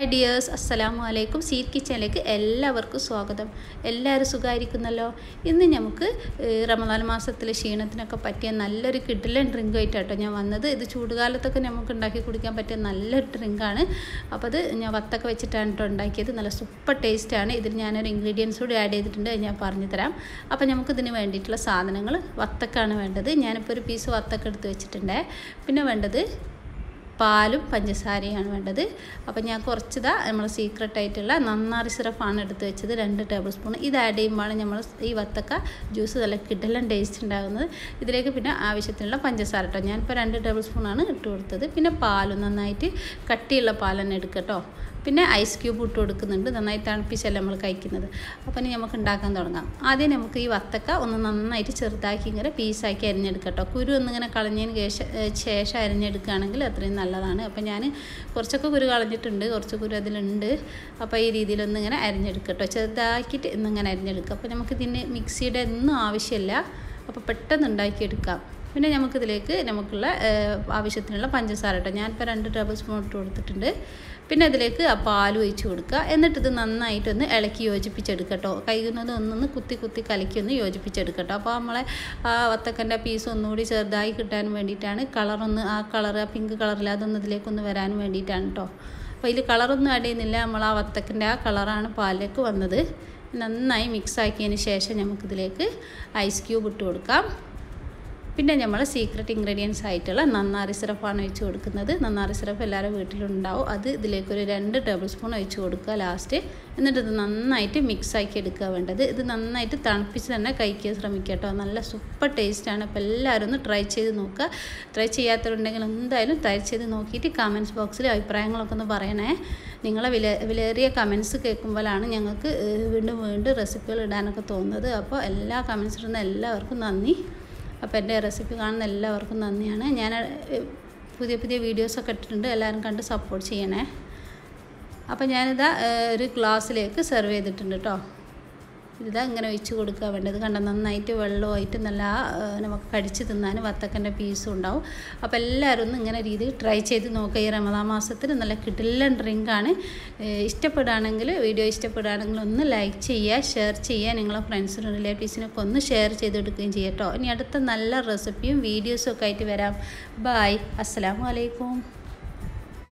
dears അസ്സലാമു അലൈക്കും seat കിച്ചണിലേക്ക് എല്ലാവർക്കും സ്വാഗതം എല്ലാവരും സുഖമായിരിക്കുന്നല്ലോ ഇന്ന് നമുക്ക് ഏഹ്, റമദാൻ മാസത്തിലെ ക്ഷീണത്തിനൊക്കെ പറ്റിയ നല്ലൊരു കിഡിലൻ ഡ്രിങ്ക് ആയിട്ടാട്ടോ ഞാൻ വന്നത് ഇത് ചൂടുകാലത്തൊക്കെ നമുക്ക് ഉണ്ടാക്കി കുടിക്കാൻ പറ്റിയ നല്ലൊരു ഡ്രിങ്കാണ് അപ്പോൾ അത് ഞാൻ വത്തൊക്കെ വെച്ചിട്ടാണ് കേട്ടോ ഉണ്ടാക്കിയത് നല്ല സൂപ്പർ ടേസ്റ്റാണ് ഇതിൽ ഞാനൊരു ഇൻഗ്രീഡിയൻസ് കൂടി ആഡ് ചെയ്തിട്ടുണ്ട് അത് ഞാൻ പറഞ്ഞു തരാം അപ്പോൾ നമുക്ക് ഇതിന് വേണ്ടിയിട്ടുള്ള സാധനങ്ങൾ വത്തക്കാണ് വേണ്ടത് ഞാനിപ്പോൾ ഒരു പീസ് വത്തക്ക എടുത്ത് വെച്ചിട്ടുണ്ട് പിന്നെ വേണ്ടത് പാലും പഞ്ചസാരയാണ് വേണ്ടത് അപ്പോൾ ഞാൻ കുറച്ചിതാ നമ്മൾ സീക്രട്ട് ആയിട്ടുള്ള നന്നാറി സിറപ്പാണ് എടുത്ത് വെച്ചത് രണ്ട് ടേബിൾ സ്പൂൺ ഇത് ആഡ് ചെയ്യുമ്പോഴാണ് നമ്മൾ ഈ വത്തക്ക ജ്യൂസ് നല്ല കിടലൻ ടേസ്റ്റ് ഉണ്ടാകുന്നത് ഇതിലേക്ക് പിന്നെ ആവശ്യത്തിനുള്ള പഞ്ചസാര കേട്ടോ ഞാനിപ്പോൾ രണ്ട് ടേബിൾ സ്പൂണാണ് ഇട്ട് കൊടുത്തത് പിന്നെ പാലും നന്നായിട്ട് കട്ടിയുള്ള പാൽ തന്നെ എടുക്കട്ടോ പിന്നെ ഐസ് ക്യൂബ് ഇട്ട് കൊടുക്കുന്നുണ്ട് നന്നായി തണുപ്പിച്ചല്ലേ നമ്മൾ കഴിക്കുന്നത് അപ്പോൾ ഇനി നമുക്ക് ഉണ്ടാക്കാൻ തുടങ്ങാം ആദ്യം നമുക്ക് ഈ വത്തക്ക ഒന്ന് നന്നായിട്ട് ചെറുതാക്കി ഇങ്ങനെ പീസാക്കി അരിഞ്ഞെടുക്കട്ടോ കുരു ഒന്നിങ്ങനെ കളഞ്ഞതിന് ശേഷം ശേഷം അരിഞ്ഞെടുക്കുകയാണെങ്കിൽ അത്രയും നല്ലതാണ് അപ്പോൾ ഞാൻ കുറച്ചൊക്കെ കുരു കളഞ്ഞിട്ടുണ്ട് കുറച്ച് കുരു അതിലുണ്ട് അപ്പോൾ ഈ രീതിയിലൊന്നിങ്ങനെ അരിഞ്ഞെടുക്കട്ടോ ചെറുതാക്കിയിട്ട് ഇന്നിങ്ങനെ അരിഞ്ഞെടുക്കുക അപ്പോൾ നമുക്ക് ഇതിന് മിക്സിയുടെ ഒന്നും ആവശ്യമില്ല അപ്പോൾ പെട്ടെന്ന് ഉണ്ടാക്കിയെടുക്കാം പിന്നെ നമുക്കിതിലേക്ക് നമുക്കുള്ള ഏഹ്, ആവശ്യത്തിനുള്ള പഞ്ചസാര കേട്ടോ ഞാനിപ്പോൾ രണ്ട് ടേബിൾ സ്പൂൺ ഇട്ട് കൊടുത്തിട്ടുണ്ട് പിന്നെ അതിലേക്ക് ആ പാൽ ഒഴിച്ച് കൊടുക്കുക എന്നിട്ട് ഇത് നന്നായിട്ടൊന്ന് ഇളക്കി യോജിപ്പിച്ചെടുക്കട്ടോ കൈകുന്നത് ഒന്നൊന്ന് കുത്തി കുത്തി കലക്കി ഒന്ന് യോജിപ്പിച്ചെടുക്കട്ടോ അപ്പോൾ നമ്മളെ ആ വത്തക്കൻ്റെ പീസ് ഒന്നുകൂടി ചെറുതായി കിട്ടാൻ വേണ്ടിയിട്ടാണ് കളറൊന്ന് ആ കളർ ആ പിങ്ക് കളറിൽ അതൊന്ന് ഇതിലേക്കൊന്ന് വരാൻ വേണ്ടിയിട്ടാണ് കേട്ടോ അപ്പോൾ ഇതിൽ കളറൊന്നും ആഡ് ചെയ്യുന്നില്ല നമ്മൾ ആ വത്തക്കൻ്റെ ആ കളറാണ് പാലിലേക്ക് വന്നത് നന്നായി മിക്സ് ആക്കിയതിന് ശേഷം നമുക്കിതിലേക്ക് ഐസ് ക്യൂബ് ഇട്ട് കൊടുക്കാം പിന്നെ നമ്മൾ സീക്രട്ട് ഇൻഗ്രീഡിയൻസ് ആയിട്ടുള്ള നന്നാറി സിറപ്പാണ് ഒഴിച്ച് കൊടുക്കുന്നത് നന്നാറി സിറപ്പ് എല്ലാവരും വീട്ടിലുണ്ടാവും അത് ഇതിലേക്കൊരു രണ്ട് ടേബിൾ സ്പൂൺ ഒഴിച്ച് കൊടുക്കുക ലാസ്റ്റ് എന്നിട്ട് ഇത് നന്നായിട്ട് മിക്സ് ആക്കി എടുക്കുക വേണ്ടത് ഇത് നന്നായിട്ട് തണുപ്പിച്ച് തന്നെ കഴിക്കാൻ ശ്രമിക്കുക കേട്ടോ നല്ല സൂപ്പർ ടേസ്റ്റാണ് അപ്പോൾ എല്ലാവരും ഒന്ന് ട്രൈ ചെയ്ത് നോക്കുക ട്രൈ ചെയ്യാത്തവരുണ്ടെങ്കിൽ എന്തായാലും ട്രൈ ചെയ്ത് നോക്കിയിട്ട് കമൻറ്റ്സ് ബോക്സിൽ അഭിപ്രായങ്ങളൊക്കെ ഒന്ന് പറയണേ നിങ്ങളെ വില വിലയേറിയ കമൻസ് കേൾക്കുമ്പോഴാണ് ഞങ്ങൾക്ക് ഏഹ്, വീണ്ടും വീണ്ടും റെസിപ്പികൾ ഇടാനൊക്കെ തോന്നുന്നത് അപ്പോൾ എല്ലാ കമൻസ് ഇടുന്ന എല്ലാവർക്കും നന്ദി അപ്പോൾ എൻ്റെ റെസിപ്പി കാണുന്ന എല്ലാവർക്കും നന്ദിയാണ് ഞാൻ ഏഹ്, പുതിയ പുതിയ വീഡിയോസൊക്കെ ഇട്ടിട്ടുണ്ട് എല്ലാവരും കണ്ട് സപ്പോർട്ട് ചെയ്യണേ അപ്പോൾ ഞാനിതാ ഏഹ്, ഒരു ഗ്ലാസ്സിലേക്ക് സെർവ് ചെയ്തിട്ടുണ്ട് കേട്ടോ ഇതാ ഇങ്ങനെ ഒഴിച്ച് കൊടുക്കുക വേണ്ടത് കണ്ട നന്നായിട്ട് വെള്ളമായിട്ട് നല്ല ഏഹ്, നമുക്ക് കടിച്ച് തിന്നാൻ വത്തക്കൻ്റെ പീസും ഉണ്ടാവും അപ്പോൾ എല്ലാവരും ഒന്ന് ഇങ്ങനെ രീതിയിൽ ട്രൈ ചെയ്ത് നോക്കുക ഈ റമദാ മാസത്തിൽ നല്ല കിടിലൻ ഡ്രിങ്കാണ് ഇഷ്ടപ്പെടുകയാണെങ്കിൽ വീഡിയോ ഇഷ്ടപ്പെടുകയാണെങ്കിൽ ഒന്ന് ലൈക്ക് ചെയ്യുക ഷെയർ ചെയ്യുക നിങ്ങളെ ഫ്രണ്ട്സിനും റിലേറ്റീവ്സിനൊക്കെ ഒന്ന് ഷെയർ ചെയ്ത് കൊടുക്കുകയും ചെയ്യാം കേട്ടോ ഇനി അടുത്ത നല്ല റെസിപ്പിയും വീഡിയോസും ഒക്കെ ആയിട്ട് വരാം ബായ് അസ്സലാമു അലൈക്കും